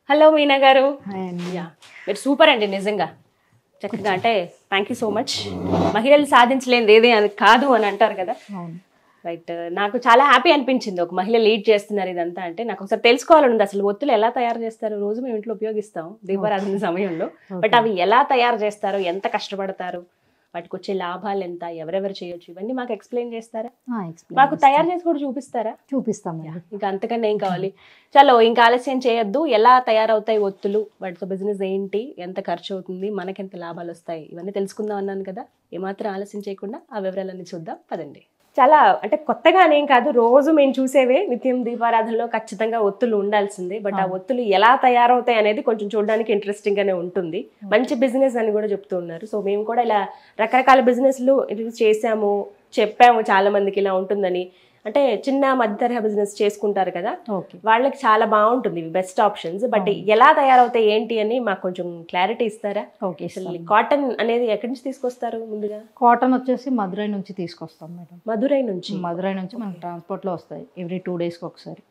Hello Meena గారు hi అండి. Yeah మీరు సూపర్ అండి నిజంగా చక్కగా అంటే థ్యాంక్ యూ సో మచ్ మహిళలు సాధించలేనిది ఏది అని కాదు అని అంటారు కదా అవును రైట్ నాకు చాలా హ్యాపీ అనిపించింది ఒక మహిళ లీడ్ చేస్తున్నారు ఇదంతా అంటే నాకు ఒకసారి తెలుసుకోవాలని ఉంది అసలు ఒత్తులు ఎలా తయారు చేస్తారు రోజు మేము ఇంట్లో ఉపయోగిస్తాం దీపారాధన సమయంలో బట్ అవి ఎలా తయారు చేస్తారు ఎంత కష్టపడతారు వాటికి వచ్చే లాభాలు ఎంత ఎవరెవరు చేయొచ్చు ఇవన్నీ మాకు ఎక్స్ప్లెయిన్ చేస్తారా ఆ, explain మాకు చేస్తాను. తయారు చేసి కూడా చూపిస్తారా చూపిస్తాం ఇంకా అంతకన్నా ఏం కావాలి చలో ఇంకా ఆలస్యం చేయొద్దు ఎలా తయారవుతాయి ఒత్తులు వాటితో బిజినెస్ ఏంటి ఎంత ఖర్చు అవుతుంది మనకెంత లాభాలు వస్తాయి ఇవన్నీ తెలుసుకుందాం అన్నాను కదా ఏమాత్రం ఆలస్యం చేయకుండా ఆ వివరాలన్నీ చూద్దాం పదండి చాలా అంటే కొత్తగా అనేం కాదు రోజు మేము చూసేవే నిత్యం దీపారాధనలో ఖచ్చితంగా ఒత్తులు ఉండాల్సిందే బట్ ఆ ఒత్తులు ఎలా తయారవుతాయి అనేది కొంచెం చూడడానికి ఇంట్రెస్టింగ్ గానే ఉంటుంది మంచి బిజినెస్ అని కూడా చెప్తూ ఉన్నారు సో మేము కూడా ఇలా రకరకాల బిజినెస్లు చేసాము చెప్పాము చాలా మందికి ఇలా ఉంటుందని అంటే చిన్న మధ్యతరహా బిజినెస్ చేసుకుంటారు కదా ఓకే వాళ్ళకి చాలా బాగుంటుంది ఇవి బెస్ట్ ఆప్షన్స్ బట్ ఎలా తయారవుతాయి ఏంటి అని మాకు కొంచెం క్లారిటీ ఇస్తారా ఓకే అసలు కాటన్ అనేది ఎక్కడి నుంచి తీసుకొస్తారు ముందుగా కాటన్ వచ్చేసి మదురై నుంచి తీసుకొస్తాం మేడం మధురై నుంచి మదురై నుంచి మనకి ట్రాన్స్పోర్ట్లో వస్తాయి ఎవ్రీ టూ డేస్కి ఒకసారి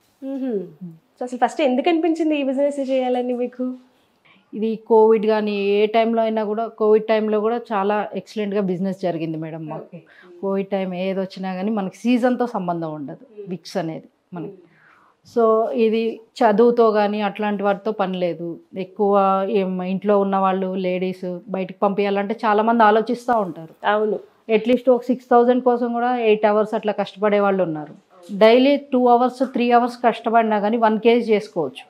సో అసలు ఫస్ట్ ఎందుకు అనిపించింది ఈ బిజినెస్ చేయాలని మీకు ఇది కోవిడ్ కానీ ఏ టైంలో అయినా కూడా కోవిడ్ టైంలో కూడా చాలా ఎక్సలెంట్గా బిజినెస్ జరిగింది మేడం మాకు కోవిడ్ టైం ఏది వచ్చినా కానీ మనకి సీజన్తో సంబంధం ఉండదు విక్స్ అనేది మనకి సో ఇది చదువుతో కానీ అట్లాంటి వాటితో పని లేదు ఎక్కువ ఏం ఇంట్లో ఉన్న వాళ్ళు లేడీస్ బయటికి పంపించాలంటే చాలామంది ఆలోచిస్తూ ఉంటారు అవును అట్లీస్ట్ ఒక సిక్స్ థౌజండ్ కోసం కూడా ఎయిట్ అవర్స్ అట్లా కష్టపడే వాళ్ళు ఉన్నారు daily two hours three hours కష్టపడినా కానీ వన్ కేజీ చేసుకోవచ్చు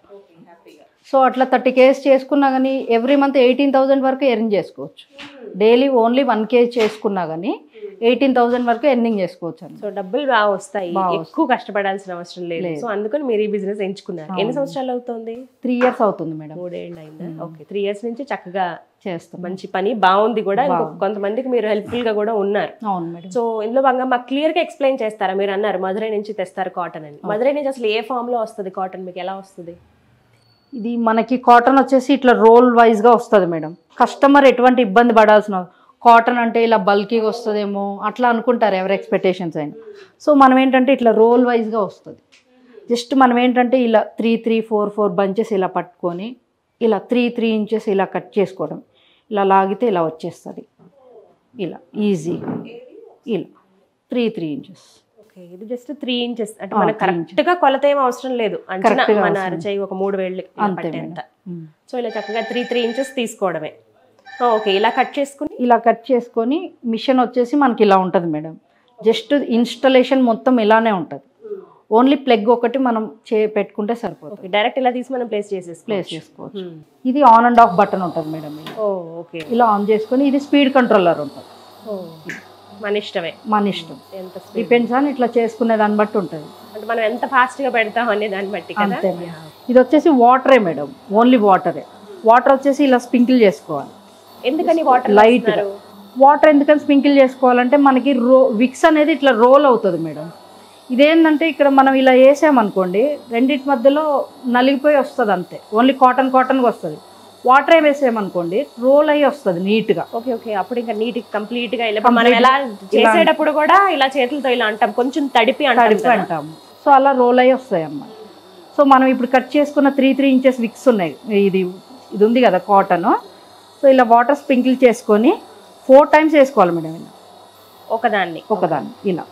సో అట్లా థర్టీ కేజీ చేసుకున్నా కానీ ఎవ్రీ మంత్ ఎయిటీన్ థౌజండ్ వరకు ఎర్న్ చేసుకోవచ్చు డైలీ ఓన్లీ వన్ కేజీ చేసుకున్నా కానీ ఎయిటీన్ థౌజండ్ వరకు ఎర్నింగ్ చేసుకోవచ్చు అండి సో డబ్బులు బాగా వస్తాయి బాగా ఎక్కువ కష్టపడాల్సిన అవసరం లేదు సో అందుకని మీరు ఈ బిజినెస్ ఎంచుకున్నారు ఎన్ని సంవత్సరాలు అవుతుంది త్రీ ఇయర్స్ అవుతుంది మేడం మూడేళ్ళు అయిందా ఓకే త్రీ ఇయర్స్ నుంచి చక్కగా చేస్తాం మంచి పని బాగుంది కూడా ఇంకొక కొంతమందికి మీరు హెల్ప్ఫుల్ గా కూడా ఉన్నారు అవును మేడం సో ఇందులో భాగంగా మాకు క్లియర్ గా ఎక్స్ప్లెయిన్ చేస్తారా మీరు అన్నారు మధురై నుంచి తెస్తారు కాటన్ అని మధురై నుంచి అసలు ఏ ఫామ్ లో వస్తుంది కాటన్ మీకు ఎలా వస్తుంది ఇది మనకి కాటన్ వచ్చేసి ఇట్లా రోల్ వైజ్గా వస్తుంది మేడం కస్టమర్ ఎటువంటి ఇబ్బంది పడాల్సిన కాటన్ అంటే ఇలా బల్కీగా వస్తుందేమో అట్లా అనుకుంటారు ఎవరి ఎక్స్పెక్టేషన్స్ అయినా సో మనం ఏంటంటే ఇట్లా రోల్ వైజ్గా వస్తుంది జస్ట్ మనం ఏంటంటే ఇలా three three four four bunches ఇలా పట్టుకొని ఇలా త్రీ త్రీ ఇంచెస్ ఇలా కట్ చేసుకోవడం ఇలా లాగితే ఇలా వచ్చేస్తుంది ఇలా ఈజీగా ఇలా త్రీ త్రీ ఇంచెస్ ఓకే ఇది జస్ట్ త్రీ ఇంచెస్ అంటే మనకు కరెక్ట్ గా కొలత ఏం అవసరం లేదు అంచనా Correct గా మన అవసరం అరచేయి ఒక మూడు వేళ్ళు అంతే పట్టేంత సో ఇలా చక్కగా త్రీ త్రీ ఇంచెస్ తీసుకోవడమే ఓకే ఇలా కట్ చేసుకుని ఇలా కట్ చేసుకొని మిషన్ వచ్చేసి మనకి ఇలా ఉంటుంది మేడం జస్ట్ ఇన్స్టలేషన్ మొత్తం ఇలానే ఉంటుంది ఓన్లీ ప్లగ్ ఒకటి మనం చే పెట్టుకుంటే సరిపోతుంది ఓకే డైరెక్ట్ ఇలా తీసి మనం ప్లేస్ చేసేసి ప్లేస్ చేసుకోవచ్చు ఇది ఆన్ అండ్ ఆఫ్ బటన్ ఉంటుంది మేడం ఇది. ఓ ఓకే ఇలా ఆన్ చేసుకొని ఇది స్పీడ్ కంట్రోలర్ ఉంటుంది ఓ మన ఇష్టమే మన ఇష్టం ఎంత speed. డిపెండ్స్ ఆన్ ఇట్లా చేసుకునే దాన్ని బట్టి ఉంటుంది అంటే మనం ఎంత ఫాస్ట్ గా పెడతాం అనే దాన్ని బట్టి కదా అంతే మేడం ఇది వచ్చేసి వాటరే మేడం ఓన్లీ వాటరే వాటర్ వచ్చేసి ఇలా స్ప్రింకిల్ చేసుకోవాలి ఎందుకని వాటర్ లైట్ వాటర్ ఎందుకని స్ప్రింకిల్ చేసుకోవాలంటే మనకి రో విక్స్ అనేది ఇట్లా రోల్ అవుతుంది మేడం ఇదేంటంటే ఇక్కడ మనం ఇలా వేసామనుకోండి రెండింటి మధ్యలో నలిగిపోయి వస్తుంది అంతే ఓన్లీ కాటన్ కాటన్గా వస్తుంది వాటర్ వేసామనుకోండి రోల్ అయ్యి వస్తుంది నీట్గా ఓకే ఓకే అప్పుడు ఇంకా నీట్ కంప్లీట్ గా ఇలా మనం ఎలా చేసేటప్పుడు కూడా ఇలా చేతులతో ఇలా అంటాం కొంచెం తడిపి అంటాం తడిపి కదా. అంటాము సో అలా రోల్ అయ్యి వస్తాయి అన్నమాట సో మనం ఇప్పుడు కట్ చేసుకున్న త్రీ త్రీ ఇంచెస్ విక్స్ ఉన్నాయి ఇది ఇది ఉంది కదా కాటన్ సో ఇలా వాటర్ స్ప్రింకిల్ చేసుకొని ఫోర్ టైమ్స్ వేసుకోవాలి మేడం ఇలా ఒకదాన్ని ఒకదాన్ని ఇలా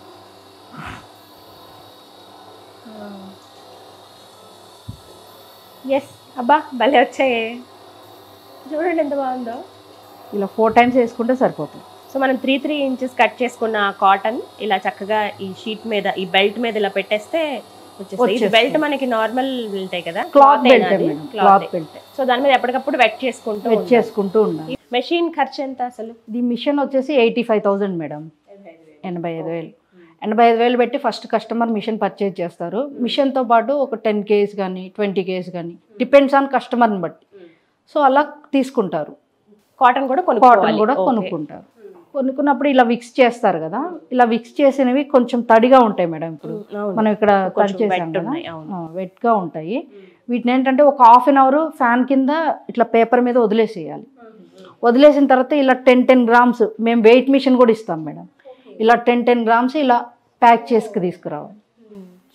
ఎస్ అబ్బా భలే వచ్చాయే చూడండి ఎంత బాగుందో ఇలా ఫోర్ టైమ్స్ వేసుకుంటే సరిపోతుంది సో మనం త్రీ త్రీ ఇంచెస్ కట్ చేసుకున్న కాటన్ ఇలా చక్కగా ఈ షీట్ మీద ఈ బెల్ట్ మీద ఇలా పెట్టేస్తే వచ్చేస్తుంది ఇది వచ్చేస్తుంది. బెల్ట్ మనకి నార్మల్ బెల్ట్ కదా cloth belt madam cloth belt so దాని మీద ఎప్పటికప్పుడు వెట్ చేసుకుంటూ వెట్ చేసుకుంటూ ఉండాలి మెషిన్ ఖర్చు ఎంత అసలు ఇది మిషన్ వచ్చేసి ఎయిటీ ఫైవ్ థౌజండ్ మేడం ఎనభై ఐదు వేలు ఎనభై ఐదు వేలు పెట్టి ఫస్ట్ కస్టమర్ మిషన్ పర్చేజ్ చేస్తారు మిషన్తో పాటు ఒక టెన్ కేస్ కానీ ట్వంటీ కేస్ కానీ డిపెండ్స్ ఆన్ కస్టమర్ని బట్టి సో అలా తీసుకుంటారు కాటన్ కూడా కాటన్ కొనుక్కోవాలి కూడా Okay. కొనుక్కుంటారు కొనుక్కున్నప్పుడు ఇలా విక్స్ చేస్తారు కదా ఇలా విక్స్ చేసినవి కొంచెం తడిగా ఉంటాయి మేడం ఇప్పుడు అవును. మనం ఇక్కడ కొంచెం తడి చేసాం wet కదా ఉన్నాయి, అవును. వెట్గా ఉంటాయి వీటిని ఏంటంటే ఒక హాఫ్ అన్ అవర్ ఫ్యాన్ కింద ఇట్లా పేపర్ మీద వదిలేసేయాలి వదిలేసిన తర్వాత ఇలా టెన్ టెన్ గ్రామ్స్ మేము వెయిట్ మిషన్ కూడా ఇస్తాం మేడం ఇలా టెన్ టెన్ గ్రామ్స్ ఇలా ప్యాక్ చేసుకు తీసుకురావాలి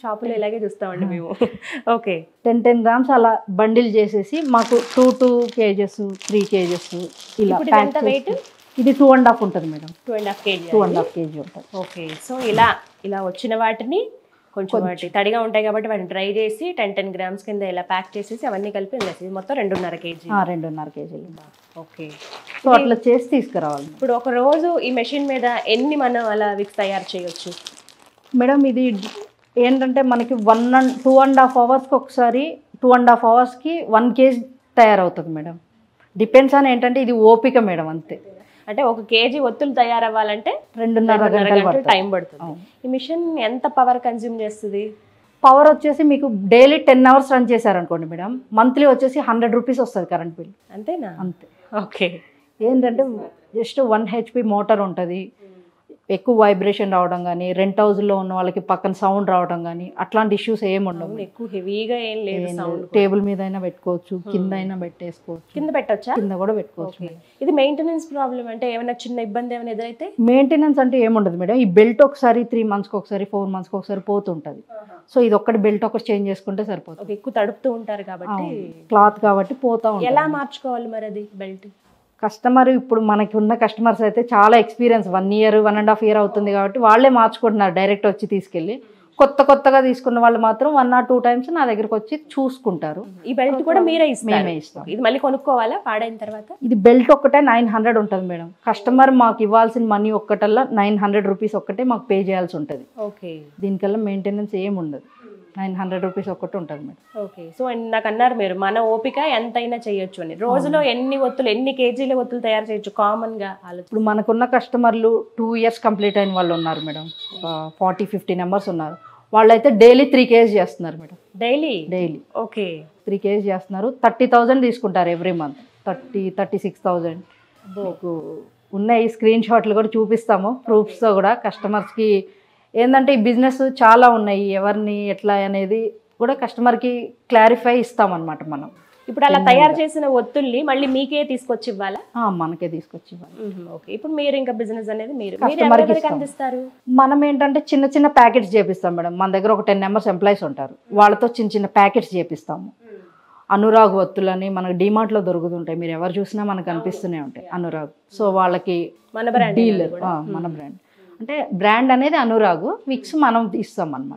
షాపులో ఇలాగే చూస్తామండి మేము ఓకే టెన్ టెన్ గ్రామ్స్ అలా బండిల్ చేసేసి మాకు two two KGs three KGs ఇలా ఇప్పుడు ప్యాక్ ఇదంతా weight? ఇది టూ అండ్ హాఫ్ ఉంటుంది madam two and half KG two and half KG ఉంటుంది ఓకే సో ఇలా ఇలా వచ్చిన వాటిని కొంచెం వాటి తడిగా ఉంటాయి కాబట్టి వాటిని డ్రై చేసి టెన్ టెన్ గ్రామ్స్ కింద ఇలా ప్యాక్ చేసేసి అవన్నీ కలిపి వేసేసి ఇది మొత్తం రెండున్నర కేజీ ఆ, రెండున్నర కేజీలు ఓకే సో అట్లా చేసి తీసుకురావాలి ఇప్పుడు ఒక రోజు ఈ మెషిన్ మీద ఎన్ని మనం అలా విక్స్ తయారు చేయొచ్చు మేడం ఇది ఏంటంటే మనకి one and two and half అవర్స్కి ఒకసారి టూ అండ్ హాఫ్ అవర్స్కి వన్ కేజీ తయారవుతుంది మేడం డిపెండ్స్ అని ఏంటంటే ఇది ఓపిక మేడం అంతే అంటే ఒక కేజీ ఒత్తులు తయారవ్వాలంటే రెండున్నర రెండున్నర గంటలు గంటలు పడుతుంది టైం పడుతుంది ఈ మిషన్ ఎంత పవర్ కన్జ్యూమ్ చేస్తుంది పవర్ వచ్చేసి మీకు డైలీ టెన్ అవర్స్ రన్ చేశారనుకోండి మేడం మంత్లీ వచ్చేసి హండ్రెడ్ రూపీస్ వస్తుంది కరెంట్ బిల్ అంతేనా అంతే ఓకే ఏంటంటే జస్ట్ వన్ హెచ్పి మోటార్ ఉంటుంది ఎక్కువ వైబ్రేషన్ రావడం కానీ రెంట్ హౌస్లో ఉన్న వాళ్ళకి పక్కన సౌండ్ రావడం కానీ అట్లాంటి ఇష్యూస్ ఏమి ఉండవు ఎక్కువ హెవీగా ఏం లేదు సౌండ్ టేబుల్ మీద అయినా పెట్టుకోవచ్చు కింద అయినా పెట్టేసుకోవచ్చు కింద పెట్టొచ్చా కింద కూడా పెట్టుకోవచ్చు ఓకే ఇది మెయింటెనెన్స్ ప్రాబ్లం అంటే ఏమైనా చిన్న ఇబ్బంది ఏమైనా ఎదురైతే మెయింటెనెన్స్ అంటే ఏముండదు మేడం ఈ బెల్ట్ ఒకసారి త్రీ మంత్స్కి ఒకసారి ఫోర్ మంత్స్కి ఒకసారి పోతుంటుంది సో ఇది ఒక్కటి బెల్ట్ ఒకటి చేంజ్ చేసుకుంటే సరిపోతుంది ఒక ఎక్కువ తడుపుతూ ఉంటారు కాబట్టి క్లాత్ కాబట్టి పోతా ఉంటుంది ఎలా మార్చుకోవాలి మరి అది బెల్ట్ కస్టమర్ ఇప్పుడు మనకి ఉన్న కస్టమర్స్ అయితే చాలా experience one year one and half year అవుతుంది కాబట్టి వాళ్ళే మార్చుకుంటున్నారు డైరెక్ట్ వచ్చి తీసుకెళ్ళి కొత్త కొత్తగా తీసుకున్న వాళ్ళు మాత్రం వన్ ఆర్ టూ టైమ్స్ నా దగ్గరకు వచ్చి చూసుకుంటారు ఈ బెల్ట్ కూడా మీరే ఇస్తారు మేమే ఇస్తాం ఇది మళ్ళీ కొనుక్కోవాలా పాడైన తర్వాత ఇది బెల్ట్ ఒక్కటే నైన్ హండ్రెడ్ ఉంటుంది మేడం కస్టమర్ మాకు ఇవ్వాల్సిన మనీ ఒక్కటల్లా నైన్ హండ్రెడ్ రూపీస్ ఒక్కటే మాకు పే చేయాల్సి ఉంటుంది ఓకే దీనికల్లా మెయింటెనెన్స్ ఏమి ఉండదు నైన్ హండ్రెడ్ రూపీస్ ఒక్కటి ఉంటుంది మేడం ఓకే సో నాకు అన్నారు మీరు మన ఓపిక ఎంతైనా చేయొచ్చు అని రోజులో ఎన్ని ఒత్తులు ఎన్ని కేజీల ఒత్తులు తయారు చేయొచ్చు కామన్ గా ఆలోచన ఇప్పుడు మనకున్న కస్టమర్లు టూ ఇయర్స్ కంప్లీట్ అయిన వాళ్ళు ఉన్నారు మేడం ఫార్టీ ఫిఫ్టీ నెంబర్స్ ఉన్నారు వాళ్ళైతే డైలీ త్రీ కేజీ చేస్తున్నారు madam daily daily okay three KG చేస్తున్నారు థర్టీ థౌజండ్ తీసుకుంటారు every month thirty thirty six thousand మీకు ఉన్నాయి స్క్రీన్ షాట్లు కూడా చూపిస్తాము ప్రూఫ్స్తో కూడా కస్టమర్స్కి ఏంటంటే ఈ బిజినెస్ చాలా ఉన్నాయి ఎవరిని ఎట్లా అనేది కూడా కస్టమర్కి క్లారిఫై ఇస్తామన్నమాట మనం ఇప్పుడు అలా తయారు చేసిన ఒత్తుల్ని మళ్ళీ మీకే తీసుకొచ్చి ఇవ్వాలా ఆ, మనకే తీసుకొచ్చి ఇవ్వాలి. ఓకే ఇప్పుడు మీరు ఇంకా బిజినెస్ అనేది మీరు మీరు Customer కి ఎవరెవరికి ఇస్తాం. అందిస్తారు మనం ఏంటంటే చిన్న చిన్న ప్యాకెట్స్ చేపిస్తాం మేడం మన దగ్గర ఒక టెన్ మెంబర్స్ ఎంప్లాయీస్ ఉంటారు వాళ్ళతో చిన్న చిన్న ప్యాకెట్స్ చేపిస్తాము అనురాగ్ ఒత్తులని మనకు డిమార్ట్లో దొరుకుతుంటాయి మీరు ఎవరు చూసినా మనకు అనిపిస్తూనే ఉంటాయి అనురాగ్ సో వాళ్ళకి మన బ్రాండ్ డీలర్ మన బ్రాండ్ అంటే బ్రాండ్ అనేది అనురాగ్ విక్స్ మనం ఇస్తాం అన్నమాట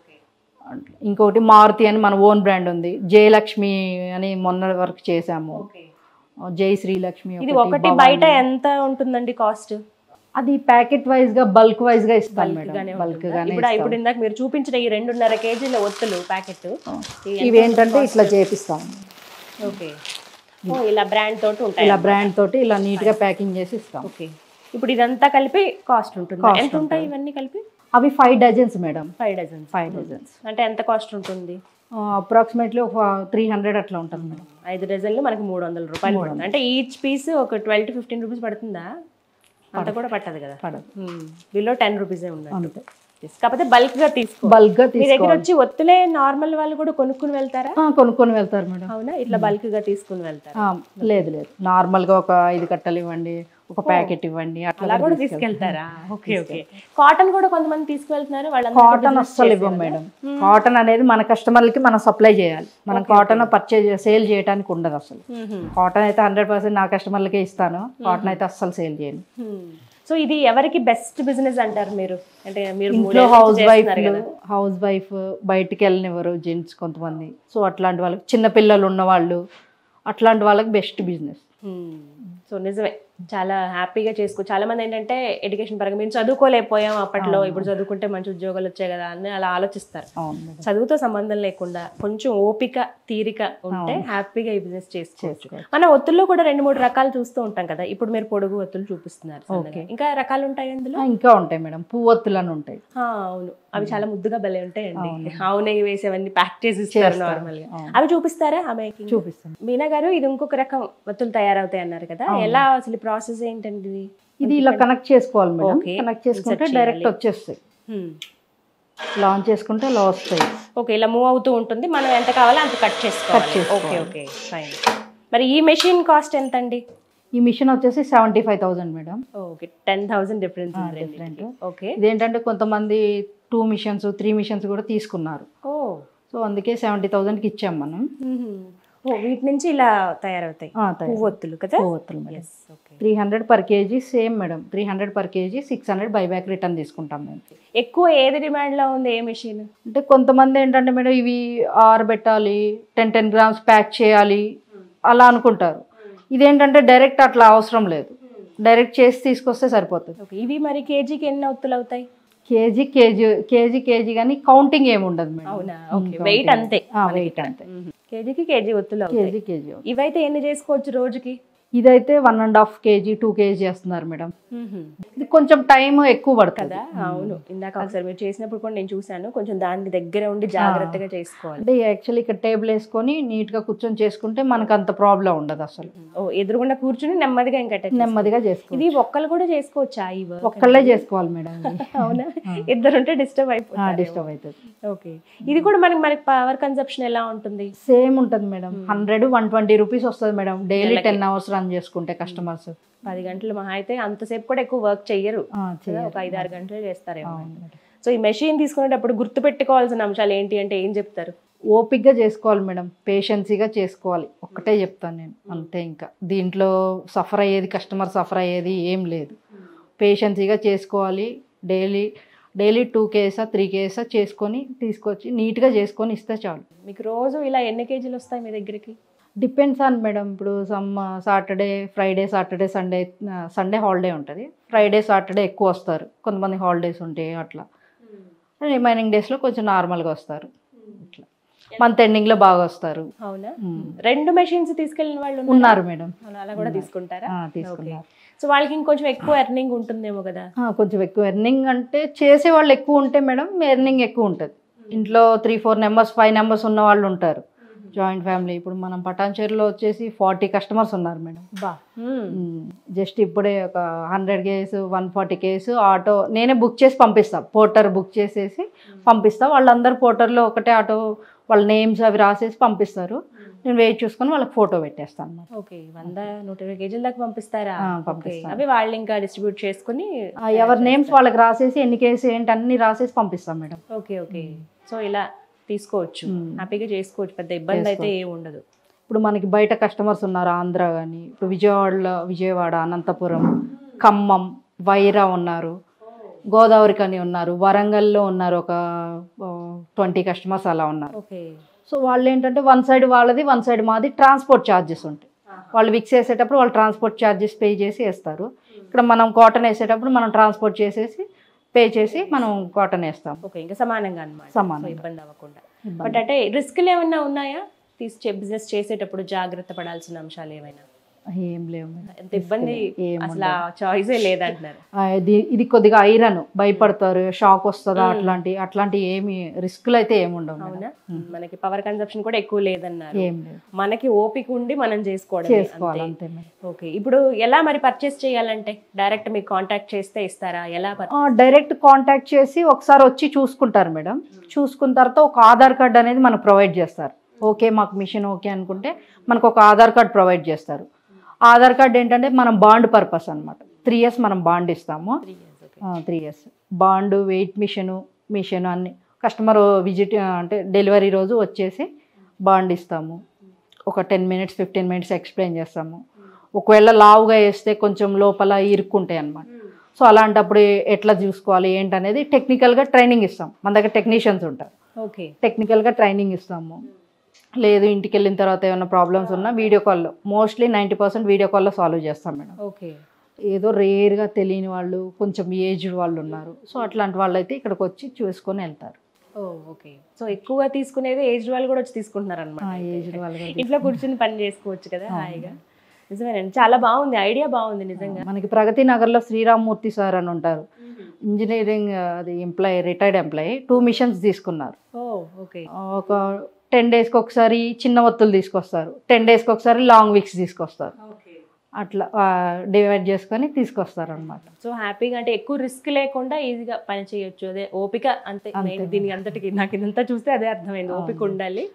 ఇంకొకటి మారుతి అని మన ఓన్ బ్రాండ్ ఉంది జయలక్ష్మి అని మొన్న వరకు చేసాము జై శ్రీలక్ష్మి ఇది ఒకటి, ఒకటి భవాని. బయట ఎంత ఉంటుందండి కాస్ట్ అది ప్యాకెట్ వైజ్ గా బల్క్ వైజ్ గా ఇస్తాం మేడం గానే బల్క్ ఉంటుందా? గానే ఇప్పుడు ఇప్పుడు ఇందాక మీరు చూపించిన ఈ రెండున్నర కేజీల ఒత్తులు ప్యాకెట్ ఇవి ఏంటంటే ఇట్లా చేపిస్తాం ఓకే ఓ ఇలా బ్రాండ్ తోటి ఉంటాయి ఇలా బ్రాండ్ తోటి ఇలా నీట్ గా ప్యాకింగ్ చేసి ఇస్తాం ఓకే ఇప్పుడు ఇదంతా కలిపి కాస్ట్ ఉంటుంది ఎంత ఉంటాయి ఇవన్నీ కలిపి అవి five dozens madam five dozens five dozens అంటే ఎంత కాస్ట్ ఉంటుంది అప్రాక్సిమేట్లీ ఒక త్రీ హండ్రెడ్ అట్లా ఉంటుంది మేడం ఐదు డజన్లు మనకి మూడు వందల రూపాయలు పడుతుంది అంటే ఈచ్ పీస్ ఒక ట్వెల్వ్ టు ఫిఫ్టీన్ రూపీస్ పడుతుందా అంత కూడా పట్టదు కదా పడదు బిలో టెన్ రూపీసే ఉన్నట్టు అంతే Yes. కాకపోతే బల్క్ గా తీసుకో బల్క్ గా మీ తీసుకో దగ్గర వచ్చి ఒత్తులే నార్మల్ వాళ్ళు కూడా కొనుక్కుని వెళ్తారా ఆ, కొనుక్కొని వెళ్తారు మేడం అవునా ఇట్లా బల్క్ గా తీసుకుని వెళ్తారు ఆ, లేదు లేదు నార్మల్ గా ఒక ఐదు కట్టలు ఇవ్వండి ఒక ప్యాకెట్ ఇవ్వండి అట్లా అలా కూడా తీసుకెళ్తారా ఓకే ఓకే కాటన్ కూడా కొంతమంది తీసుకువెళ్తున్నారు వాళ్ళందరూ కాటన్ అస్సలు ఇవ్వం మేడం కాటన్ అనేది మన కస్టమర్లకి మనం సప్లై చేయాలి మనం కాటన్ పర్చేజ్ సేల్ చేయడానికి ఉండదు అసలు కాటన్ అయితే హండ్రెడ్ పర్సెంట్ నా కస్టమర్లకే ఇస్తాను కాటన్ అయితే అస్సలు సేల్ చేయను సో ఇది ఎవరికి బెస్ట్ బిజినెస్ అంటారు మీరు అంటే మీరు ఇంట్లో మూడేళ్ళ నుంచి హౌస్ వైఫ్ చేస్తున్నారు కదా హౌస్ వైఫ్ బయటికి వెళ్ళనివ్వరు జెంట్స్ కొంతమంది సో అట్లాంటి వాళ్ళకి చిన్న పిల్లలు ఉన్న వాళ్ళు అట్లాంటి వాళ్ళకి బెస్ట్ బిజినెస్ సో నిజమే చాలా హ్యాపీగా చేసుకో చాలా మంది ఏంటంటే ఎడ్యుకేషన్ పరంగా మేము చదువుకోలేకపోయాం అప్పట్లో ఇప్పుడు చదువుకుంటే మంచి ఉద్యోగాలు వచ్చాయి కదా అని అలా ఆలోచిస్తారు అవును మేడం చదువుతో సంబంధం లేకుండా కొంచెం ఓపిక తీరిక ఉంటే హ్యాపీగా ఈ బిజినెస్ చేసుకోవచ్చు చేసుకోవచ్చు. మన ఒత్తుల్లో కూడా రెండు మూడు రకాలు చూస్తూ ఉంటాం కదా ఇప్పుడు మీరు పొడుగు ఒత్తులు చూపిస్తున్నారు సన్నగా. ఇంకా రకాలు ఉంటాయి అందులో ఆ, ఇంకా ఉంటాయి మేడం పువ్వొత్తులు అని ఉంటాయి ఆ, అవును అవి చాలా ముద్దుగా భలే ఉంటాయండి ఆవు నెయ్యి వేసి అవన్నీ ప్యాక్ చేసి ఇస్తారు నార్మల్ గా అవి చూపిస్తారా ఆ మేకింగ్ చూపిస్తాను మీనా గారు ఇది ఇంకొక రకం ఒత్తులు తయారవుతాయి అన్నారు కదా ఎలా అసలు ప్రాసెస్ ఏంటండి ఇది ఇది ఇలా కనెక్ట్ చేసుకోవాలి మేడం Okay. కనెక్ట్ చేసుకుంటే డైరెక్ట్ వచ్చేస్తాయి హ్మ్. లాంచ్ చేసుకుంటే అలా వస్తాయి ఓకే ఇలా మూవ్ అవుతూ ఉంటుంది మనం ఎంత కావాలో అంత కట్ చేసుకోవాలి ఓకే ఓకే ఫైన్ మరి ఈ మెషిన్ కాస్ట్ ఎంత అండి ఈ మిషన్ వచ్చేసి seventy five thousand madam okay ten thousand difference different. Okay ఇదేంటంటే కొంతమంది టూ మిషన్స్ త్రీ మిషన్స్ కూడా తీసుకున్నారు ఓ సో అందుకే సెవెంటీ థౌజండ్కి ఇచ్చాం మనం ఓ వీటి నుంచి ఇలా తయారవుతాయి ఆ, తయారు. పువ్వొత్తులు కదా కొవ్వొత్తులు మేడం yes okay three hundred per KG same madam three hundred per KG six hundred buyback return తీసుకుంటాం మేము ఎక్కువ ఏది డిమాండ్ లో ఉంది ఏ మెషిన్ అంటే కొంతమంది ఏంటంటే మేడం ఇవి ఆరబెట్టాలి టెన్ టెన్ గ్రామ్స్ ప్యాక్ చేయాలి అలా అనుకుంటారు ఇదేంటంటే డైరెక్ట్ అట్లా అవసరం లేదు డైరెక్ట్ చేసి తీసుకొస్తే సరిపోతుంది ఓకే ఇవి మరి కేజీకి ఎన్ని ఒత్తులు అవుతాయి కేజీ కేజీ కేజీ కేజీ కానీ కౌంటింగ్ ఏమి ఉండదు మేడం అవునా ఓకే వెయిట్ అంతే వెయిట్ అంతే కేజీకి కేజీ ఒత్తులు అవుతాయి కేజీ కేజీ ఇవైతే ఎన్ని చేసుకోవచ్చు రోజుకి ఇదైతే one and half KG two KG చేస్తున్నారు మేడం ఇది కొంచెం టైం ఎక్కువ పడుతుంది కదా అవును ఇందాక ఒకసారి మీరు చేసినప్పుడు కూడా నేను చూసాను కొంచెం దాని దగ్గర ఉండి జాగ్రత్తగా చేసుకోవాలి అంటే యాక్చువల్లీ ఇక్కడ టేబుల్ వేసుకొని నీట్ గా కూర్చొని చేసుకుంటే మనకు అంత ప్రాబ్లం ఉండదు అసలు ఓ ఎదురుగుండా కూర్చుని నెమ్మదిగా ఇంకా touch నెమ్మదిగా చేసుకోవాలి ఇది ఒక్కళ్ళు కూడా చేసుకోవచ్చా ఈ work? ఒక్కళ్ళే చేసుకోవాలి మేడం అవునా ఇద్దరుంటే డిస్టర్బ్ అయిపోతుంది డిస్టర్బ్ అవుతుంది ఓకే ఇది కూడా మనకి మనకి పవర్ కన్సప్షన్ ఎలా ఉంటుంది సేమ్ ఉంటుంది madam hundred one twenty rupees వస్తుంది madam daily ten hours run చేసుకుంటే కస్టమర్స్ పది గంటలు మహా అయితే అంతసేపు కూడా ఎక్కువ వర్క్ చెయ్యరు కదా, ఒక ఐదు ఆరు గంటలు చేస్తారేమో సో ఈ మెషిన్ తీసుకునేటప్పుడు గుర్తు పెట్టుకోవాల్సిన అంశాలు ఏంటి అంటే ఏం చెప్తారు ఓపిక్గా చేసుకోవాలి మేడం పేషెన్సీగా చేసుకోవాలి ఒక్కటే చెప్తాను నేను అంతే ఇంకా దీంట్లో సఫర్ అయ్యేది కస్టమర్ సఫర్ అయ్యేది ఏం లేదు పేషెన్సీగా చేసుకోవాలి డైలీ డైలీ టూ కేసా త్రీ కేసా చేసుకొని తీసుకొచ్చి నీట్గా చేసుకొని ఇస్తే చాలు మీకు రోజు ఇలా ఎన్ని కేజీలు వస్తాయి మీ దగ్గరికి డిపెండ్స్ ఆన్ మేడం ఇప్పుడు some Saturday Friday Saturday Sunday Sunday holiday ఉంటుంది ఫ్రైడే సాటర్డే ఎక్కువ వస్తారు కొంతమంది హాలిడేస్ ఉంటాయి అట్లా రిమైనింగ్ డేస్లో కొంచెం నార్మల్గా వస్తారు ఇట్లా మంత్ ఎండింగ్లో బాగా వస్తారు అవునా మ్మ్. రెండు మెషిన్స్ తీసుకెళ్ళిన వాళ్ళు ఉన్నారా? ఉన్నారు మేడం అవునా, అలా కూడా తీసుకుంటారా ఆ, తీసుకున్నారు సో వాళ్ళకి ఇంకొంచెం ఎక్కువ ఎర్నింగ్ ఉంటుందేమో కదా ఆ, కొంచెం ఎక్కువ ఎర్నింగ్ అంటే చేసే వాళ్ళు ఎక్కువ ఉంటే మేడం ఎర్నింగ్ ఎక్కువ ఉంటుంది ఇంట్లో three four numbers five numbers ఉన్న వాళ్ళు ఉంటారు జాయింట్ ఫ్యామిలీ ఇప్పుడు మనం పటాన్చేరులో వచ్చేసి ఫార్టీ కస్టమర్స్ ఉన్నారు మేడం బా జస్ట్ ఇప్పుడే ఒక hundred case one forty case auto నేనే బుక్ చేసి పంపిస్తా పోర్టర్ బుక్ చేసేసి పంపిస్తా వాళ్ళందరూ పోర్టర్లో ఒకటే ఆటో వాళ్ళ నేమ్స్ అవి రాసేసి పంపిస్తారు నేను వెయిట్ చూసుకొని వాళ్ళకి ఫోటో పెట్టేస్తాను అన్నమాట ఓకే వంద నూట ఇరవై కేజీల దాకా పంపిస్తారా ఆ, ఓకే. పంపిస్తాను. అవి వాళ్ళు ఇంకా డిస్ట్రిబ్యూట్ చేసుకుని ఆ, ఎవరి నేమ్స్ వాళ్ళకి రాసేసి ఎన్ని కేసు ఏంటి అన్ని రాసేసి పంపిస్తాం మేడం ఓకే ఓకే సో ఇలా తీసుకోవచ్చు మ్మ్. హ్యాపీగా చేసుకోవచ్చు పెద్ద ఇబ్బంది అయితే ఏమి ఉండదు ఇప్పుడు మనకి బయట కస్టమర్స్ ఉన్నారు ఆంధ్ర కానీ ఇప్పుడు విజయవాడలో విజయవాడ అనంతపురం ఖమ్మం వైరా ఉన్నారు గోదావరి కని ఉన్నారు వరంగల్లో ఉన్నారు ఒక ట్వంటీ కస్టమర్స్ అలా ఉన్నారు ఓకే సో వాళ్ళు ఏంటంటే వన్ సైడ్ వాళ్ళది వన్ సైడ్ మాది ట్రాన్స్పోర్ట్ ఛార్జెస్ ఉంటాయి వాళ్ళు విక్స్ వేసేటప్పుడు వాళ్ళు ట్రాన్స్పోర్ట్ ఛార్జెస్ పే చేసి వేస్తారు ఇక్కడ మనం కాటన్ వేసేటప్పుడు మనం ట్రాన్స్పోర్ట్ చేసేసి పే చేసి మనం కాటన్ వేస్తాం ఓకే ఇంకా సమానంగా అనమాట సమానంగా. ఇబ్బంది అవ్వకుండా ఇబ్బంది. బట్ అంటే రిస్క్లు ఏమైనా ఉన్నాయా తీసి బిజినెస్ చేసేటప్పుడు జాగ్రత్త పడాల్సిన అంశాలు ఏమైనా ఏం లేవు మేడం. ఎంత ఇబ్బంది ఏం అసలు ఆ చాయిసే లేదంటున్నారు ఆ, ఇది ఇది కొద్దిగా ఐరన్ భయపడతారు షాక్ వస్తుందా అట్లాంటి అట్లాంటి ఏమి రిస్క్లు అయితే ఏమి ఉండవు మేడం. అవునా మనకి పవర్ కన్సప్షన్ కూడా ఎక్కువ లేదన్నారు ఏం లేదు మనకి ఓపిక ఉండి మనం చేసుకోవడం చేసుకోవాలి అంతే మేడం ఓకే ఇప్పుడు ఎలా మరి పర్చేస్ చేయాలంటే డైరెక్ట్ మీకు కాంటాక్ట్ చేస్తే ఇస్తారా ఎలా పర్- ఆ, డైరెక్ట్ కాంటాక్ట్ చేసి ఒకసారి వచ్చి చూసుకుంటారు మేడం చూసుకున్న తర్వాత ఒక ఆధార్ కార్డ్ అనేది మనకు ప్రొవైడ్ చేస్తారు ఓకే మాకు మిషన్ ఓకే అనుకుంటే మనకు ఒక ఆధార్ కార్డ్ ప్రొవైడ్ చేస్తారు ఆధార్ కార్డ్ ఏంటంటే మనం బాండ్ పర్పస్ అన్నమాట త్రీ ఇయర్స్ మనం బాండ్ ఇస్తాము three years bond weight machine machine అన్ని కస్టమర్ విజిట్ అంటే డెలివరీ రోజు వచ్చేసి బాండ్ ఇస్తాము ఒక ten minutes fifteen minutes explain చేస్తాము ఒకవేళ లావుగా వేస్తే కొంచెం లోపల ఇరుక్కుంటాయి అన్నమాట సో అలాంటప్పుడు ఎట్లా చూసుకోవాలి ఏంటనేది టెక్నికల్గా ట్రైనింగ్ ఇస్తాం మన దగ్గర టెక్నీషియన్స్ ఉంటారు ఓకే టెక్నికల్గా ట్రైనింగ్ ఇస్తాము లేదు ఇంటికి వెళ్ళిన తర్వాత ఏమైనా ప్రాబ్లమ్స్ ఉన్నా వీడియో కాల్లో మోస్ట్లీ నైంటీ పర్సెంట్ వీడియో కాల్లో సాల్వ్ చేస్తాం మేడం ఓకే ఏదో రేర్గా తెలియని వాళ్ళు కొంచెం ఏజ్డ్ వాళ్ళు ఉన్నారు సో అట్లాంటి వాళ్ళు అయితే ఇక్కడికి వచ్చి చూసుకొని వెళ్తారు ఓ ఓకే సో ఎక్కువగా తీసుకునేది ఏజ్ వాళ్ళు కూడా వచ్చి తీసుకుంటున్నారు అనమాట ఏజ్డ్ వాళ్ళు కూడా ఇంట్లో కూర్చుని పని చేసుకోవచ్చు కదా హాయిగా నిజమేనండి చాలా బాగుంది ఐడియా బాగుంది నిజంగా మనకి ప్రగతి నగర్లో శ్రీరామ్మూర్తి సార్ అని ఉంటారు ఇంజనీరింగ్ అది employee retired employee two machines తీసుకున్నారు ఓ ఓకే ఒక టెన్ డేస్కి ఒకసారి చిన్న ఒత్తులు తీసుకొస్తారు టెన్ డేస్కి ఒకసారి లాంగ్ వీక్స్ తీసుకొస్తారు అట్లా డివైడ్ చేసుకొని తీసుకొస్తారు అనమాట సో హ్యాపీగా అంటే ఎక్కువ రిస్క్ లేకుండా ఈజీగా పని చేయొచ్చు అదే ఓపిక అంతే అంతే. మెయిన్ దీనికి అంతటికి నాకు ఇదంతా చూస్తే అదే అర్థమైంది ఓపిక ఉండాలి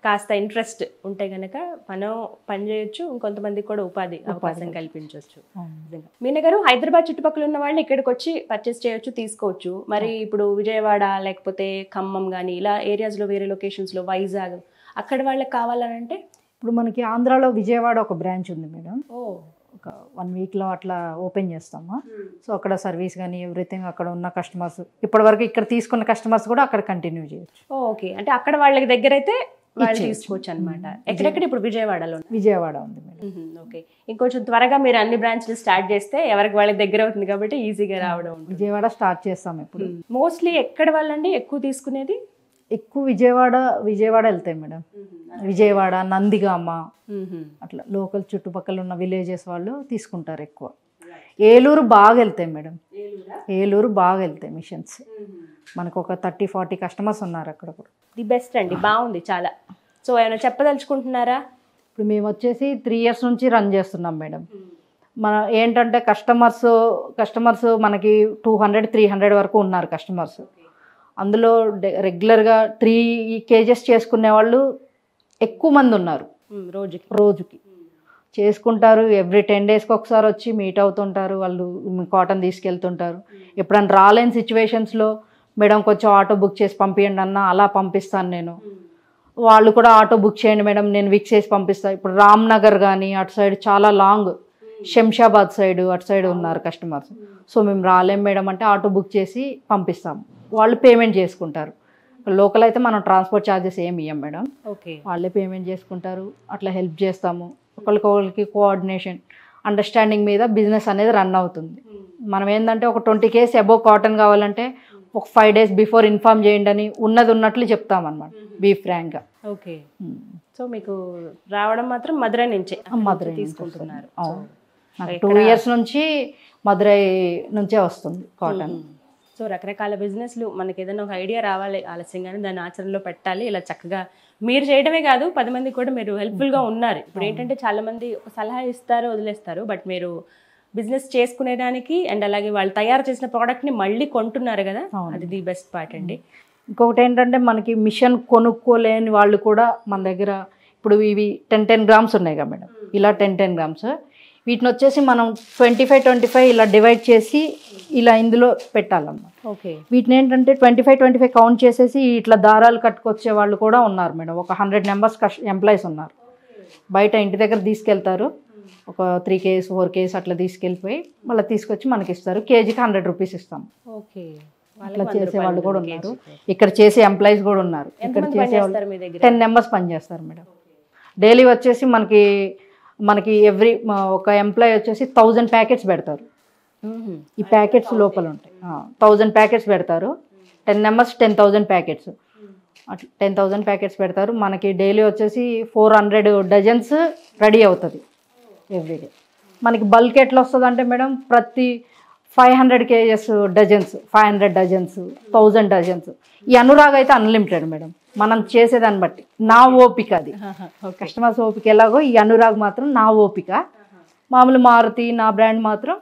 కాస్త ఇంట్రెస్ట్ ఉంటే గనక మనం పని చేయొచ్చు ఇంకొంతమందికి కూడా ఉపాధి అవకాశం కల్పించవచ్చు నిజంగా. మీన గారు హైదరాబాద్ చుట్టుపక్కల ఉన్న వాళ్ళు ఇక్కడికి వచ్చి పర్చేస్ చేయొచ్చు తీసుకోవచ్చు మరి ఇప్పుడు విజయవాడ లేకపోతే ఖమ్మం కానీ ఇలా areas లో వేరే locations లో వైజాగ్ అక్కడ వాళ్ళకి కావాలనంటే ఇప్పుడు మనకి ఆంధ్రాలో విజయవాడ ఒక బ్రాంచ్ ఉంది మేడం ఓ ఒక వన్ వీక్లో అట్లా ఓపెన్ చేస్తాము సో అక్కడ సర్వీస్ కానీ ఎవ్రీథింగ్ అక్కడ ఉన్న కస్టమర్స్ ఇప్పటివరకు ఇక్కడ తీసుకున్న కస్టమర్స్ కూడా అక్కడ కంటిన్యూ చేయొచ్చు ఓకే అంటే అక్కడ వాళ్ళకి దగ్గర అయితే వాళ్ళు ఇచ్చేయచ్చు. తీసుకోవచ్చు అనమాట ఎక్కడెక్కడ ఇప్పుడు విజయవాడలో విజయవాడ ఉంది మేడం ఓకే ఇంకొంచెం త్వరగా మీరు అన్ని బ్రాంచ్లు స్టార్ట్ చేస్తే ఎవరికి వాళ్ళకి దగ్గర అవుతుంది కాబట్టి ఈజీగా రావడం ఉంటుంది విజయవాడ స్టార్ట్ చేస్తాం ఇప్పుడు మోస్ట్లీ ఎక్కడ వాళ్ళండి ఎక్కువ తీసుకునేది ఎక్కువ విజయవాడ విజయవాడ వెళ్తాయి మేడం విజయవాడ నందిగామ మ్మ్. అట్లా లోకల్ చుట్టుపక్కల ఉన్న విలేజెస్ వాళ్ళు తీసుకుంటారు ఎక్కువ ఏలూరు బాగా వెళ్తాయి మేడం ఏలూరు బాగా వెళ్తాయి మిషన్స్ మనకు ఒక థర్టీ ఫార్టీ కస్టమర్స్ ఉన్నారు అక్కడ కూడా ది బెస్ట్ అండి బాగుంది చాలా సో ఏమైనా చెప్పదలుచుకుంటున్నారా ఇప్పుడు మేము వచ్చేసి త్రీ ఇయర్స్ నుంచి రన్ చేస్తున్నాం మేడం మన ఏంటంటే కస్టమర్స్ కస్టమర్స్ మనకి టూ హండ్రెడ్ త్రీ హండ్రెడ్ వరకు ఉన్నారు కస్టమర్స్ అందులో డె- రెగ్యులర్గా త్రీ కేజెస్ చేసుకునే వాళ్ళు ఎక్కువ మంది ఉన్నారు మ్మ్, రోజుకి రోజుకి చేసుకుంటారు ఎవ్రీ టెన్ డేస్కి ఒకసారి వచ్చి మీట్ అవుతుంటారు వాళ్ళు కాటన్ తీసుకెళ్తుంటారు ఎప్పుడైనా రాలేని సిచ్యువేషన్స్లో మేడం కొంచెం ఆటో బుక్ చేసి పంపించండి అన్న అలా పంపిస్తాను నేను వాళ్ళు కూడా ఆటో బుక్ చేయండి మేడం నేను విక్స్ చేసి పంపిస్తాను ఇప్పుడు రామ్ నగర్ కానీ అటు సైడ్ చాలా లాంగ్ శంషాబాద్ సైడ్ అటు సైడ్ ఉన్నారు కస్టమర్స్ సో మేము రాలేం మేడం అంటే ఆటో బుక్ చేసి పంపిస్తాము వాళ్ళు పేమెంట్ చేసుకుంటారు లోకల్ అయితే మనం ట్రాన్స్పోర్ట్ ఛార్జెస్ ఏమి ఇవ్వం మేడం ఓకే వాళ్ళే పేమెంట్ చేసుకుంటారు అట్లా హెల్ప్ చేస్తాము ఒకరికొకరికి కోఆర్డినేషన్ అండర్స్టాండింగ్ మీద బిజినెస్ అనేది రన్ అవుతుంది మనం ఏంటంటే ఒక ట్వంటీ కేస్ అబోవ్ కాటన్ కావాలంటే ఒక ఫైవ్ డేస్ బిఫోర్ ఇన్ఫామ్ చేయండి అని ఉన్నది ఉన్నట్లు చెప్తామన్నమాట బీ ఫ్రాంక్గా ఓకే సో మీకు రావడం మాత్రం మధురై నుంచే అక్కడి నుంచి మధురై నుంచి తీసుకుంటున్నారు అవును. నాకు టూ ఇయర్స్ నుంచి మదురై నుంచే వస్తుంది కాటన్ సో రకరకాల బిజినెస్లు మనకి ఏదైనా ఒక ఐడియా రావాలి ఆలస్యంగానే దాన్ని ఆచరణలో పెట్టాలి ఇలా చక్కగా మీరు చేయడమే కాదు పది మంది కూడా మీరు హెల్ప్ఫుల్గా ఉన్నారు ఇప్పుడు ఏంటంటే చాలా మంది ఒక సలహా ఇస్తారు వదిలేస్తారు బట్ మీరు బిజినెస్ చేసుకునేదానికి అండ్ అలాగే వాళ్ళు తయారు చేసిన ప్రోడక్ట్ని మళ్ళీ కొంటున్నారు కదా అవును. అది ది బెస్ట్ పార్ట్ అండి ఇంకొకటి ఏంటంటే మనకి మిషన్ కొనుక్కోలేని వాళ్ళు కూడా మన దగ్గర ఇప్పుడు ఇవి టెన్ టెన్ గ్రామ్స్ ఉన్నాయి కదా మేడం ఇలా టెన్ టెన్ గ్రామ్స్ వీటిని వచ్చేసి మనం ట్వంటీ ఫైవ్ ట్వంటీ ఫైవ్ ఇలా డివైడ్ చేసి ఇలా ఇందులో పెట్టాలన్నమాట ఓకే వీటిని ఏంటంటే twenty five twenty five count చేసేసి ఇట్లా దారాలు కట్టుకొచ్చే వాళ్ళు కూడా ఉన్నారు మేడం ఒక హండ్రెడ్ మెంబర్స్ కష్ ఎంప్లాయీస్ ఉన్నారు బయట ఇంటి దగ్గర తీసుకెళ్తారు ఒక త్రీ కేస్ ఫోర్ కేస్ అట్లా తీసుకెళ్ళిపోయి మళ్ళీ తీసుకొచ్చి మనకి ఇస్తారు కేజీకి హండ్రెడ్ రూపీస్ ఇస్తాం ఓకే అట్లా చేసే వాళ్ళు కూడా ఉన్నారు ఇక్కడ చేసే ఎంప్లాయీస్ కూడా ఉన్నారు ఇక్కడ ఎంతమంది చేసే వాళ్ళు పనిచేస్తారు మీ దగ్గర టెన్ మెంబర్స్ పనిచేస్తారు మేడం డైలీ వచ్చేసి మనకి మనకి ఎవ్రీ ఒక ఎంప్లాయీ వచ్చేసి థౌజండ్ ప్యాకెట్స్ పెడతారు మ్మ్. ఈ ప్యాకెట్స్ లోపల ఉంటాయి థౌజండ్ ప్యాకెట్స్ పెడతారు ten members ten thousand packets అట్లా టెన్ థౌజండ్ ప్యాకెట్స్ పెడతారు మనకి డైలీ వచ్చేసి ఫోర్ హండ్రెడ్ డజన్స్ రెడీ అవుతుంది ఎవ్రీడే మనకి బల్క్ ఎట్లా వస్తుంది అంటే మేడం ప్రతి five hundred KGs dozens five hundred dozens thousand dozens ఈ అనురాగ్ అయితే అన్లిమిటెడ్ మేడం మనం చేసేదాన్ని బట్టి నా ఓపిక అది ఓకే కస్టమర్స్ ఓపిక ఎలాగో ఈ అనురాగ్ మాత్రం నా ఓపిక మామూలు మారుతి నా బ్రాండ్ మాత్రం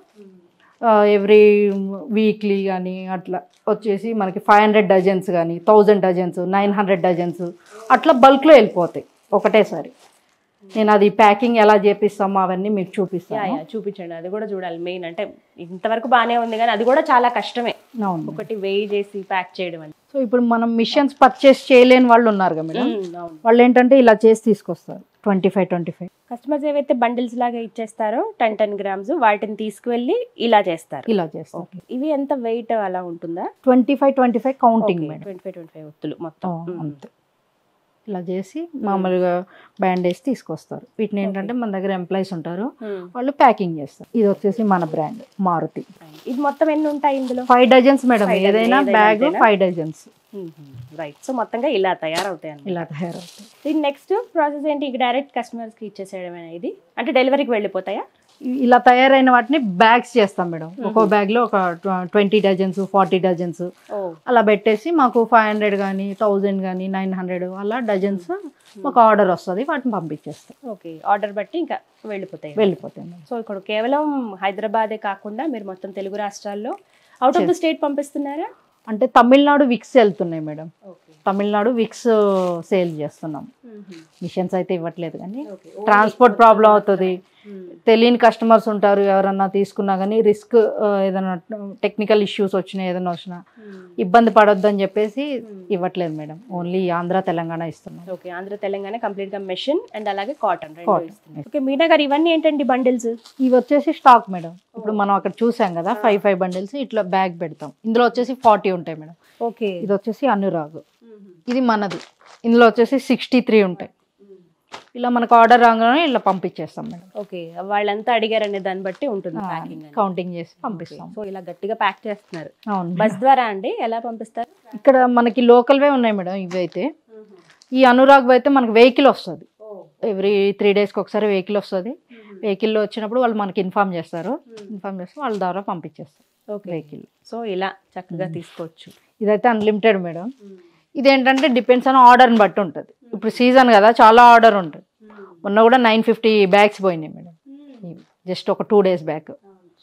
ఎవ్రీ వీక్లీ కానీ అట్లా వచ్చేసి మనకి ఫైవ్ హండ్రెడ్ డజన్స్ కానీ thousand dozens nine hundred dozens అట్లా బల్క్లో వెళ్ళిపోతాయి ఒకటేసారి నేను అది ప్యాకింగ్ ఎలా చేపిస్తామో అవన్నీ మీకు యా చూపిస్తాను యా చూపించండి అది కూడా చూడాలి మెయిన్ అంటే ఇంతవరకు బాగానే ఉంది కానీ అది కూడా చాలా కష్టమే అవును ఒకటి వేయి చేసి ప్యాక్ చేయడం అని సో ఇప్పుడు మనం మిషన్స్ పర్చేస్ చేయలేని వాళ్ళు ఉన్నారు కదా మేడం అవును వాళ్ళు ఏంటంటే ఇలా చేసి తీసుకొస్తారు twenty five twenty five customers ఏవైతే బండిల్స్ లాగా ఇచ్చేస్తారో టెన్ టెన్ గ్రామ్స్ వాటిని తీసుకువెళ్ళి ఇలా చేస్తారు ఇలా చేస్తారు ఇవి ఎంత వెయిట్ అలా ఉంటుందా twenty five twenty five counting madam twenty five twenty five ఒత్తులు మొత్తం ఆ, అంతే ఇలా చేసి మామూలుగా బ్యాండేజ్ తీసుకొస్తారు వీటిని ఏంటంటే మన దగ్గర ఎంప్లాయీస్ ఉంటారు మ్మ్. వాళ్ళు ప్యాకింగ్ చేస్తారు ఇది వచ్చేసి మన బ్రాండ్ మారుతి ఇది మొత్తం ఎన్ని ఉంటాయి ఇందులో five dozens madam Five dozen, ఏదైనా ఏదైనా బ్యాగ్ అంతేనా? ఫైవ్ డజన్స్ రైట్ సో మొత్తంగా ఇలా తయారవుతాయి అన్నమాట ఇలా తయారవుతాయి దీని నెక్స్ట్ ప్రాసెస్ ఏంటి ఇక డైరెక్ట్ కస్టమర్స్ కి ఇచ్చేసేయడమేనా ఇది అంటే డెలివరీకి వెళ్ళిపోతాయా ఇ- ఇలా తయారైన వాటిని బ్యాగ్స్ చేస్తాం మేడం ఒక్కో బ్యాగ్ లో ఒక ట్వంటీ డజన్స్ ఫార్టీ డజన్స్ ఓ అలా పెట్టేసి మాకు ఫైవ్ హండ్రెడ్ కానీ థౌజండ్ కానీ నైన్ హండ్రెడ్ అలా డజన్స్ మాకు ఆర్డర్ వస్తుంది వాటిని పంపించేస్తాం ఓకే ఆర్డర్ బట్టి ఇంకా వెళ్ళిపోతాయి వెళ్ళిపోతాయి మేడం సో ఇక్కడ కేవలం హైదరాబాదే కాకుండా మీరు మొత్తం తెలుగు రాష్ట్రాల్లో అవుట్ ఆఫ్ ద స్టేట్ పంపిస్తున్నారా అంటే తమిళనాడు విక్స్ వెళ్తున్నాయి madam okay Tamil Nadu wicks sale చేస్తున్నాం మిషన్స్ అయితే ఇవ్వట్లేదు కానీ ట్రాన్స్పోర్ట్ ప్రాబ్లం అవుతుంది తెలియని కస్టమర్స్ ఉంటారు ఎవరన్నా తీసుకున్నా కానీ రిస్క్ ఏదైనా టెక్నికల్ ఇష్యూస్ వచ్చినా ఏదైనా వచ్చినా ఇబ్బంది పడొద్దు అని చెప్పేసి ఇవ్వట్లేదు మేడం ఓన్లీ ఆంధ్ర తెలంగాణ ఇస్తున్నాం ఓకే ఆంధ్ర తెలంగాణ కంప్లీట్ గా మెషిన్ అండ్ అలాగే cotton Cotton. Okay Meena garu ఇవన్నీ ఏంటండి బండిల్స్ ఇవి వచ్చేసి స్టాక్ మేడం ఇప్పుడు మనం అక్కడ చూసాం కదా ఫైవ్ ఫైవ్ బండిల్స్ ఇట్లా బ్యాగ్ పెడతాం ఇందులో వచ్చేసి ఫార్టీ ఉంటాయి మేడం ఓకే ఇది వచ్చేసి అనురాగ్ ఇది మనది ఇందులో వచ్చేసి సిక్స్టీ త్రీ ఉంటాయి ఇలా మనకు ఆర్డర్ రాగానే ఇలా పంపించేస్తాం మేడం ఓకే వాళ్ళంతా అడిగారనే దాన్ని బట్టి ఉంటుంది ప్యాకింగ్ కౌంటింగ్ చేసి పంపిస్తాం సో ఇలా గట్టిగా ప్యాక్ చేస్తున్నారు అవును బస్ ద్వారా అండి ఎలా పంపిస్తారు ఇక్కడ మనకి లోకల్వే ఉన్నాయి మేడం ఇవి అయితే ఈ అనురాగ్ అయితే మనకి వెహికల్ వస్తుంది ఎవ్రీ త్రీ డేస్కి ఒకసారి వెహికల్ వస్తుంది వెహికల్లో వచ్చినప్పుడు వాళ్ళు మనకి ఇన్ఫామ్ చేస్తారు ఇన్ఫామ్ చేస్తే వాళ్ళ ద్వారా పంపించేస్తారు ఓకే వెహికల్ సో ఇలా చక్కగా తీసుకోవచ్చు ఇదైతే అన్లిమిటెడ్ మేడం ఇదేంటంటే డిపెండ్స్ ఆన్ ఆర్డర్ని బట్టి ఉంటుంది ఇప్పుడు సీజన్ కదా చాలా ఆర్డర్ ఉంటుంది మొన్న కూడా నైన్ ఫిఫ్టీ బ్యాగ్స్ పోయినాయి మేడం జస్ట్ ఒక టూ డేస్ బ్యాక్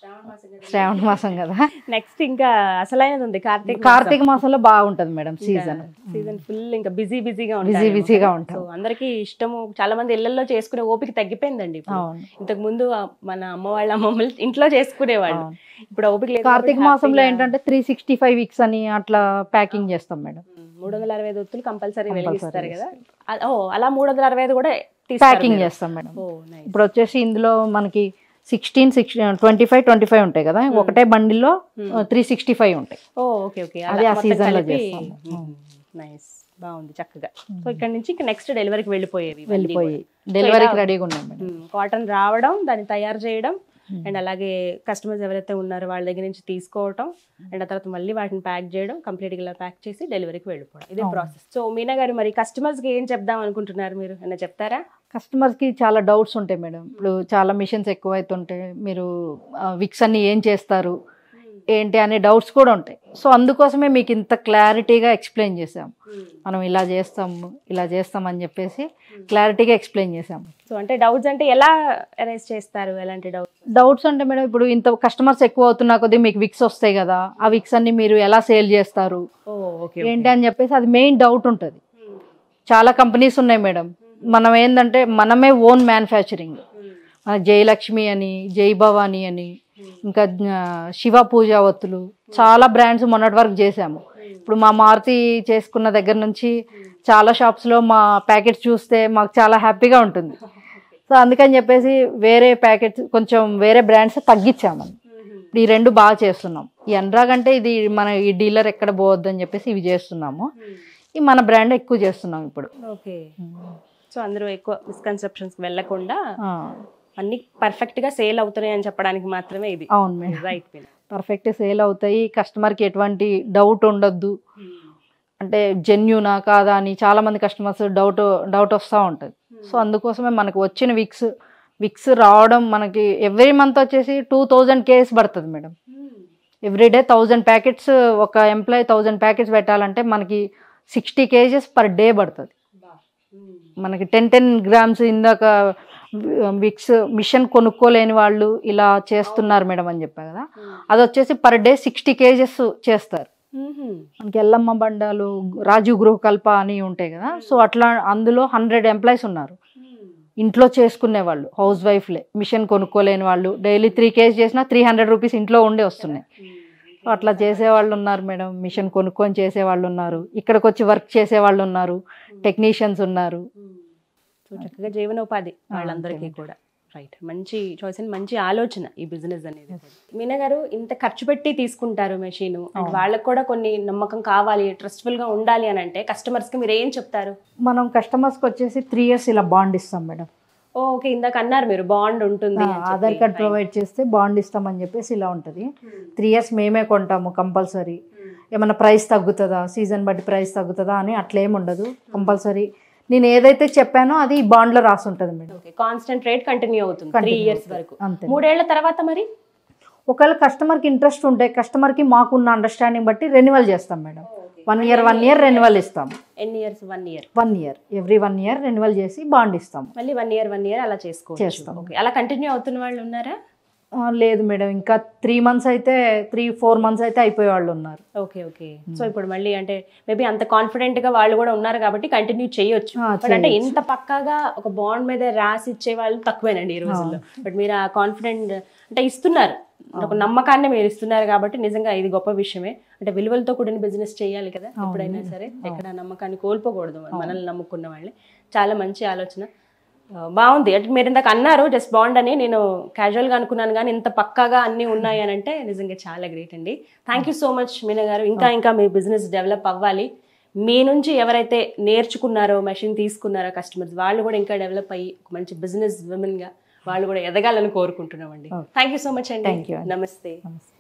శ్రావణ మాసం కదా నెక్స్ట్ ఇంకా అసలైనది ఉంది కార్తీక్ కార్తీక మాసంలో బాగుంటుంది మేడం సీజన్ సీజన్ ఫుల్ ఇంకా బిజీ బిజీగా బిజీ ఉంటారు బిజీగా సో ఉంటాం అందరికి ఇష్టము చాలా మంది ఇళ్లలో చేసుకునే ఓపిక తగ్గిపోయిందండి ఇప్పుడు. అవును ఇంతకు ముందు ఆ మన అమ్మ వాళ్ళ అమ్మమ్మలు ఇంట్లో చేసుకునేవాళ్ళు అవును. ఇప్పుడు ఆ ఓపిక లేదు కార్తీక కాబట్టి మాసంలో హ్యాపీగా, ఏంటంటే త్రీ సిక్స్టీ ఫైవ్ వీక్స్ అని అట్లా ప్యాకింగ్ చేస్తాం మేడం ఉమ్, మూడు వందల అరవై ఐదు ఒత్తులు కంపల్సరీ Compulsory వెలిగిస్తారు కదా అ- ఓ అలా మూడు వందల అరవై ఐదు కూడా ప్యాకింగ్ చేస్తాం మేడం ఓ నైస్ ఇప్పుడు వచ్చేసి ఇందులో మనకి sixteen six twenty five twenty five ఉంటాయి కదా ఒకటే బండిల్లో త్రీ సిక్స్టీ ఫైవ్ ఉంటాయి ఓ ఓకే ఓకే అది ఆ season లో చేస్తాము. నైస్ బాగుంది చక్కగా సో ఇక్కడ నుంచి ఇంకా నెక్స్ట్ డెలివరీకి వెళ్ళిపోయేవి ఇవన్నీ వెళ్ళిపోయి కూడా. డెలివరీకి ఇలా- రెడీగా ఉన్నాయి మేడం ఉమ్, కాటన్ రావడం దాన్ని తయారు చేయడం అండ్ అలాగే కస్టమర్స్ ఎవరైతే ఉన్నారో వాళ్ళ దగ్గర నుంచి తీసుకోవటం అండ్ ఆ తర్వాత మళ్ళీ వాటిని ప్యాక్ చేయడం కంప్లీట్గా ఇలా ప్యాక్ చేసి డెలివరీకి వెళ్ళిపోవడం ఇదే ప్రాసెస్ సో మీనా గారు మరి కస్టమర్స్కి ఏం చెప్దాం అనుకుంటున్నారు మీరు ఏమైనా చెప్తారా కస్టమర్స్కి చాలా డౌట్స్ ఉంటాయి మేడం ఇప్పుడు చాలా మిషన్స్ ఎక్కువ అవుతుంటాయి మీరు విక్స్ అన్ని ఏం చేస్తారు ఏంటి అనే డౌట్స్ కూడా ఉంటాయి సో అందుకోసమే మీకు ఇంత క్లారిటీగా ఎక్స్ప్లెయిన్ చేసాం మనం ఇలా చేస్తాము ఇలా చేస్తాం అని చెప్పేసి క్లారిటీగా ఎక్స్ప్లెయిన్ చేసాము సో అంటే డౌట్స్ అంటే ఎలా అరేంజ్ చేస్తారు ఎలాంటి డౌట్స్ డౌట్స్ అంటే మేడం ఇప్పుడు ఇంత కస్టమర్స్ ఎక్కువ అవుతున్నా కొద్దీ మీకు విక్స్ వస్తాయి కదా ఆ విక్స్ అన్ని మీరు ఎలా సేల్ చేస్తారు ఓ ఓకే ఏంటి అని చెప్పేసి అది మెయిన్ డౌట్ ఉంటుంది చాలా కంపెనీస్ ఉన్నాయి మేడం మనం ఏంటంటే మనమే ఓన్ మ్యానుఫ్యాక్చరింగ్ జయలక్ష్మి అని జై భవాని అని ఇంకా ఆ, శివ పూజ ఒత్తులు చాలా బ్రాండ్స్ మొన్నటి వరకు చేసాము ఇప్పుడు మా మారుతి చేసుకున్న దగ్గర నుంచి చాలా షాప్స్లో మా ప్యాకెట్స్ చూస్తే మాకు చాలా హ్యాపీగా ఉంటుంది సో అందుకని చెప్పేసి వేరే ప్యాకెట్స్ కొంచెం వేరే బ్రాండ్స్ తగ్గించాము ఇప్పుడు ఈ రెండు బాగా చేస్తున్నాం ఈ అనురాగ్ అంటే ఇది మన ఈ డీలర్ ఎక్కడ పోవద్దు అని చెప్పేసి ఇవి చేస్తున్నాము ఈ మన బ్రాండ్ ఎక్కువ చేస్తున్నాం ఇప్పుడు ఓకే సో అందరూ ఎక్కువ మిస్కన్సెప్షన్స్ వెళ్ళకుండా ఆ, అన్ని పర్ఫెక్ట్ గా సేల్ అవుతున్నాయి అని చెప్పడానికి మాత్రమే ఇది అవును madam right Meena perfect sale అవుతాయి కస్టమర్కి ఎటువంటి డౌట్ ఉండొద్దు అంటే జెన్యునా కాదా అని చాలా మంది కస్టమర్స్ డౌట్ డౌట్ వస్తూ ఉంటుంది సో అందుకోసమే మనకు వచ్చిన విక్స్ విక్స్ రావడం మనకి ఎవ్రీ మంత్ వచ్చేసి టూ థౌజండ్ కేస్ పడుతుంది మేడం ఎవ్రీడే థౌజండ్ ప్యాకెట్స్ ఒక ఎంప్లాయీ థౌజండ్ ప్యాకెట్స్ పెట్టాలంటే మనకి సిక్స్టీ కేజెస్ పర్ డే పడుతుంది మనకి టెన్ టెన్ గ్రామ్స్ ఇందాక విక్స్ మిషన్ కొనుక్కోలేని వాళ్ళు ఇలా చేస్తున్నారు మేడం అని చెప్పా కదా అది వచ్చేసి పర్ డే సిక్స్టీ కేజెస్ చేస్తారు మనకి ఎల్లమ్మ బండాలు రాజీవ్ గృహకల్ప అని ఉంటాయి కదా సో అట్లా అందులో హండ్రెడ్ ఎంప్లాయీస్ ఉన్నారు ఇంట్లో చేసుకునే వాళ్ళు హౌస్ వైఫ్లే మిషన్ కొనుక్కోలేని వాళ్ళు డైలీ త్రీ కేజీ చేసినా త్రీ హండ్రెడ్ రూపీస్ ఇంట్లో ఉండే వస్తున్నాయి సో అట్లా చేసేవాళ్ళు ఉన్నారు మేడం మిషన్ కొనుక్కొని చేసేవాళ్ళు ఉన్నారు ఇక్కడికి వచ్చి వర్క్ చేసేవాళ్ళు ఉన్నారు టెక్నీషియన్స్ ఉన్నారు సో చక్కగా జీవనోపాధి వాళ్ళందరికీ కూడా రైట్ మంచి చాయిస్ అండ్ మంచి ఆలోచన ఈ బిజినెస్ అనేది మీనా గారు ఇంత ఖర్చు పెట్టి తీసుకుంటారు మెషిన్ అండ్ వాళ్ళకి కూడా కొన్ని నమ్మకం కావాలి ట్రస్ట్ఫుల్ గా ఉండాలి అని అంటే కస్టమర్స్ కి మీరు ఏం చెప్తారు మనం కస్టమర్స్కి వచ్చేసి త్రీ ఇయర్స్ ఇలా బాండ్ ఇస్తాం మేడం ఓ, ఓకే ఇందాక అన్నారు మీరు బాండ్ ఉంటుంది అని చెప్పి. ఆధార్ కార్డ్ ప్రొవైడ్ చేస్తే బాండ్ ఇస్తామని చెప్పేసి ఇలా ఉంటుంది త్రీ ఇయర్స్ మేమే కొంటాము కంపల్సరీ ఏమైనా ప్రైస్ తగ్గుతుందా సీజన్ బట్టి ప్రైస్ తగ్గుతుందా అని అట్లేం ఉండదు కంపల్సరీ నేను ఏదైతే చెప్పానో అది ఈ బాండ్లో రాసి ఉంటుంది madam okay constant rate continue అవుతుంది త్రీ Continue ఇయర్స్ వరకు అంతే మూడేళ్ల తర్వాత మరి ఒకవేళ కస్టమర్కి ఇంట్రెస్ట్ ఉంటే కస్టమర్కి మాకున్న అండర్స్టాండింగ్ బట్టి రెన్యువల్ చేస్తాం madam one year one year renewal ఇస్తాం ఎన్ని years one year one year every one year renewal చేసి బాండ్ ఇస్తాం మళ్ళీ వన్ ఇయర్ వన్ ఇయర్ అలా చేసుకోవచ్చు చేస్తాం. ఓకే అలా కంటిన్యూ అవుతున్న వాళ్ళు ఉన్నారా ఆ, లేదు మేడం ఇంకా త్రీ మంత్స్ అయితే త్రీ ఫోర్ మంత్స్ అయితే అయిపోయే వాళ్ళు ఉన్నారు ఓకే ఓకే సో ఇప్పుడు మళ్ళీ అంటే మేబీ అంత కాన్ఫిడెంట్ గా వాళ్ళు కూడా ఉన్నారు కాబట్టి కంటిన్యూ చేయొచ్చు ఆ, బట్ అంటే చేయొచ్చు. ఇంత పక్కాగా ఒక బాండ్ మీద రాసి ఇచ్చే వాళ్ళు తక్కువేనండి ఈ రోజుల్లో బట్ మీరు ఆ కాన్ఫిడెంట్ అంటే ఇస్తున్నారు ఒక నమ్మకాన్ని మీరు ఇస్తున్నారు కాబట్టి నిజంగా ఇది గొప్ప విషయమే అంటే విలువలతో కూడిన బిజినెస్ చేయాలి కదా ఎప్పుడైనా సరే ఎక్కడ నమ్మకాన్ని కోల్పోకూడదు మనల్ని నమ్ముకున్న వాళ్ళని చాలా మంచి ఆలోచన ఆ, బాగుంది అంటే మీరు ఇందాక అన్నారు జస్ట్ బాండ్ అని నేను క్యాజువల్గా అనుకున్నాను కానీ ఇంత పక్కాగా అన్నీ ఉన్నాయి అని అంటే నిజంగా చాలా గ్రేట్ అండి thank you so much Meena garu ఇంకా ఇంకా మీ బిజినెస్ డెవలప్ అవ్వాలి మీ నుంచి ఎవరైతే నేర్చుకున్నారో మెషిన్ తీసుకున్నారో కస్టమర్స్ వాళ్ళు కూడా ఇంకా డెవలప్ అయ్యి ఒక మంచి బిజినెస్ గా వాళ్ళు కూడా ఎదగాలని కోరుకుంటున్నామండి థ్యాంక్ యూ సో మచ్ అండి Thank you అండి. నమస్తే నమస్తే